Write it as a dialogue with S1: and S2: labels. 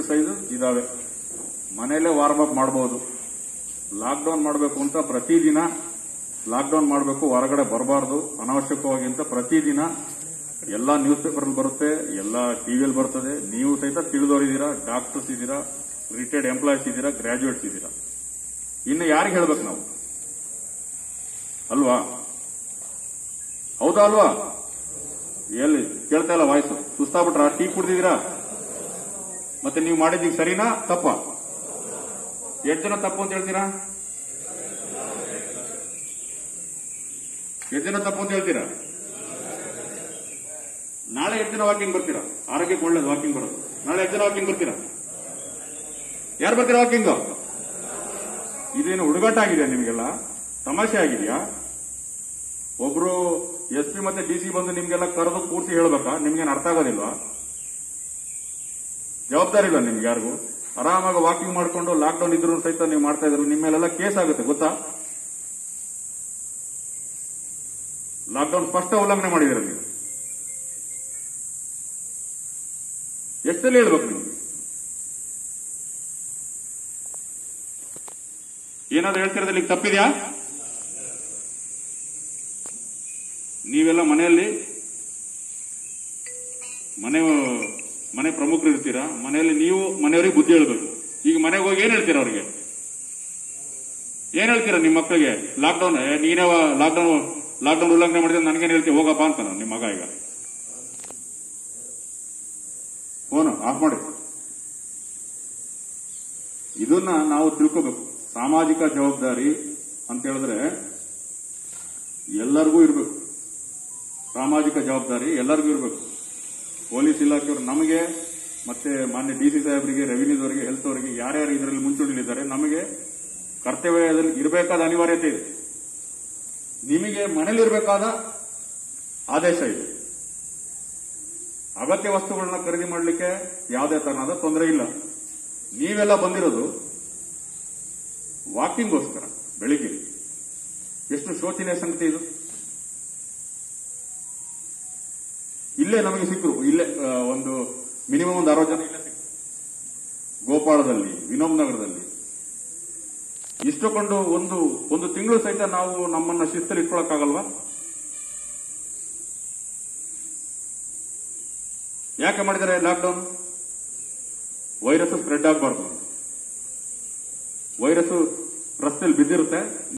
S1: exercises ಇದಾವೆ ಮನೆಯಲ್ಲೇ warm up ಮಾಡಬಹುದು ಲಾಕ್ಡೌನ್ ಮಾಡಬೇಕು ಅಂತ ಪ್ರತಿದಿನ ಲಾಕ್ಡೌನ್ ಮಾಡಬೇಕು ಹೊರಗಡೆ ಬರಬಾರ್ದು ಅನಾವಶ್ಯಕವಾಗಿ ಅಂತ ಪ್ರತಿದಿನ ಎಲ್ಲಾ ನ್ಯೂಸ್ ಪೇಪರ್ ಬರುತ್ತೆ ಎಲ್ಲಾ ಟಿವಿಯಲ್ಲಿ ಬರ್ತದೆ ನೀವು ಸಹಿತ ತಿಳಿದವರಿದ್ದೀರಾ ಡಾಕ್ಟರ್ಸ್ ಇದ್ದೀರಾ ರಿಟೈರ್ಡ್ ಎಂಪ್ಲಾಯೀಸ್ ಇದ್ದೀರಾ ಗ್ರಾಜುಯೇಟ್ಸ್ ಇದ್ದೀರಾ ಇನ್ನು ಯಾರಿಗೆ ಹೇಳ್ಬೇಕು ನಾವು ಅಲ್ವಾ ಹೌದಾ ಅಲ್ವಾ ಎಲ್ಲಿ ಕೇಳ್ತಾ ಇಲ್ಲ ವಾಯ್ಸು ಸುಸ್ತಾಗ್ಬಿಟ್ರ ಟೀ ಕುಡ್ದಿದ್ದೀರಾ ಮತ್ತೆ ನೀವು ಮಾಡಿದ್ದೀಗ ಸರಿನಾ ತಪ್ಪ ಎಷ್ಟು ಜನ ತಪ್ಪು ಅಂತ ಹೇಳ್ತೀರಾ ಎಷ್ಟು ಜನ ತಪ್ಪು ಅಂತ ಹೇಳ್ತೀರಾ ನಾಳೆ ಎಷ್ಟು ಜನ ವಾಕಿಂಗ್ ಬರ್ತೀರಾ ಆರೋಗ್ಯಕ್ಕೆ ಒಳ್ಳೇದು ವಾಕಿಂಗ್ ಬರೋದು ನಾಳೆ ಎಷ್ಟು ಜನ ವಾಕಿಂಗ್ ಬರ್ತೀರಾ ಯಾರು ಬರ್ತೀರಾ ವಾಕಿಂಗ್ ಇದೇನು ಹುಡುಗಾಟ ಆಗಿದೆ ನಿಮಗೆಲ್ಲ ತಮಾಷೆ ಆಗಿದೆಯಾ ಒಬ್ರು ಎಸ್ ಪಿ ಮತ್ತೆ ಡಿಸಿ ಬಂದು ನಿಮ್ಗೆಲ್ಲ ಕರೆದು ಪೂರ್ತಿ ಹೇಳ್ಬೇಕಾ ನಿಮ್ಗೇನು ಅರ್ಥ ಆಗೋದಿಲ್ವಾ ಜವಾಬ್ದಾರಿ ಇಲ್ಲ ನಿಮ್ಗೆ ಯಾರಿಗೂ ಆರಾಮಾಗಿ ವಾಕಿಂಗ್ ಮಾಡ್ಕೊಂಡು ಲಾಕ್ಡೌನ್ ಇದ್ರು ಸಹಿತ ನೀವು ಮಾಡ್ತಾ ಇದ್ರು ನಿಮ್ಮ ಮೇಲೆಲ್ಲ ಕೇಸ್ ಆಗುತ್ತೆ ಗೊತ್ತಾ ಲಾಕ್ಡೌನ್ ಸ್ಪಷ್ಟ ಉಲ್ಲಂಘನೆ ಮಾಡಿದಿರ ನೀವು ಎಷ್ಟಲ್ಲಿ ಹೇಳ್ಬೇಕು ನೀವು ಏನಾದ್ರು ಹೇಳ್ತಿರೋದ್ರಲ್ಲಿ ತಪ್ಪಿದ್ಯಾ ನೀವೆಲ್ಲ ಮನೆಯಲ್ಲಿ ಮನೆ ಮನೆ ಪ್ರಮುಖರು ಇರ್ತೀರಾ ಮನೆಯಲ್ಲಿ ನೀವು ಮನೆಯವರಿಗೆ ಬುದ್ಧಿ ಹೇಳ್ಬೇಕು ಈಗ ಮನೆಗೆ ಹೋಗಿ ಏನ್ ಹೇಳ್ತೀರಾ ಅವ್ರಿಗೆ ಏನ್ ಹೇಳ್ತೀರಾ ನಿಮ್ಮ ಮಕ್ಕಳಿಗೆ ಲಾಕ್ಡೌನ್ ನೀನೇ ಲಾಕ್ಡೌನ್ ಲಾಕ್ಡೌನ್ ಉಲ್ಲಂಘನೆ ಮಾಡಿದ್ರೆ ನನಗೇನು ಹೇಳ್ತೀವಿ ಹೋಗಪ್ಪ ಅಂತಾನ ನಿಮ್ಮ ಮಗ ಈಗ ಫೋನ್ ಆಫ್ ಮಾಡಿ ಇದನ್ನ ನಾವು ತಿಳ್ಕೋಬೇಕು ಸಾಮಾಜಿಕ ಜವಾಬ್ದಾರಿ ಅಂತ ಹೇಳಿದ್ರೆ ಎಲ್ಲರಿಗೂ ಇರಬೇಕು ಸಾಮಾಜಿಕ ಜವಾಬ್ದಾರಿ ಎಲ್ಲರಿಗೂ ಇರಬೇಕು ಪೊಲೀಸ್ ಇಲಾಖೆಯವರು ನಮಗೆ ಮತ್ತೆ ಮಾನ್ಯ ಡಿಸಿ ಸಾಹೇಬರಿಗೆ ರೆವಿನ್ಯೂದವರಿಗೆ ಹೆಲ್ತ್ ಅವರಿಗೆ ಯಾರ್ಯಾರು ಇದರಲ್ಲಿ ಮುಂಚೂಣಿಲಿದ್ದಾರೆ ನಮಗೆ ಕರ್ತವ್ಯದಲ್ಲಿ ಇರಬೇಕಾದ ಅನಿವಾರ್ಯತೆ ಇದೆ ನಿಮಗೆ ಮನೇಲಿರಬೇಕಾದ ಆದೇಶ ಇದೆ ಅಗತ್ಯ ವಸ್ತುಗಳನ್ನ ಖರೀದಿ ಮಾಡಲಿಕ್ಕೆ ಯಾವುದೇ ತರನಾದ ತೊಂದರೆ ಇಲ್ಲ ನೀವೆಲ್ಲ ಬಂದಿರೋದು ವಾಕಿಂಗ್ಗೋಸ್ಕರ ಬೆಳಿಗ್ಗೆ ಎಷ್ಟು ಶೋಚನೀಯ ಸಂಗತಿ ಇದು ಇಲ್ಲೇ ನಮಗೆ ಸಿಕ್ಕರು ಇಲ್ಲೇ ಆ, ಒಂದು ಮಿನಿಮಮ್ ಒಂದು ಅರವತ್ತು ಜನ ಇಲ್ಲೇ ಸಿಕ್ಕರು ಗೋಪಾಳದಲ್ಲಿ ವಿನೋಬ್ ನಗರದಲ್ಲಿ ಇಷ್ಟುಕೊಂಡು ಒಂದು ಒಂದು ತಿಂಗಳು ಸಹಿತ ನಾವು ನಮ್ಮನ್ನ ಶಿಸ್ತಲ್ಲಿ ಇಟ್ಕೊಳಕ್ಕಾಗಲ್ವಾ ಯಾಕೆ ಮಾಡಿದ್ದಾರೆ ಲಾಕ್ಡೌನ್ ವೈರಸ್ ಸ್ಪ್ರೆಡ್ ಆಗಬಾರ್ದು ವೈರಸ್ ರಸ್ತೆಯಲ್ಲಿ ಬಿದ್ದಿರುತ್ತೆ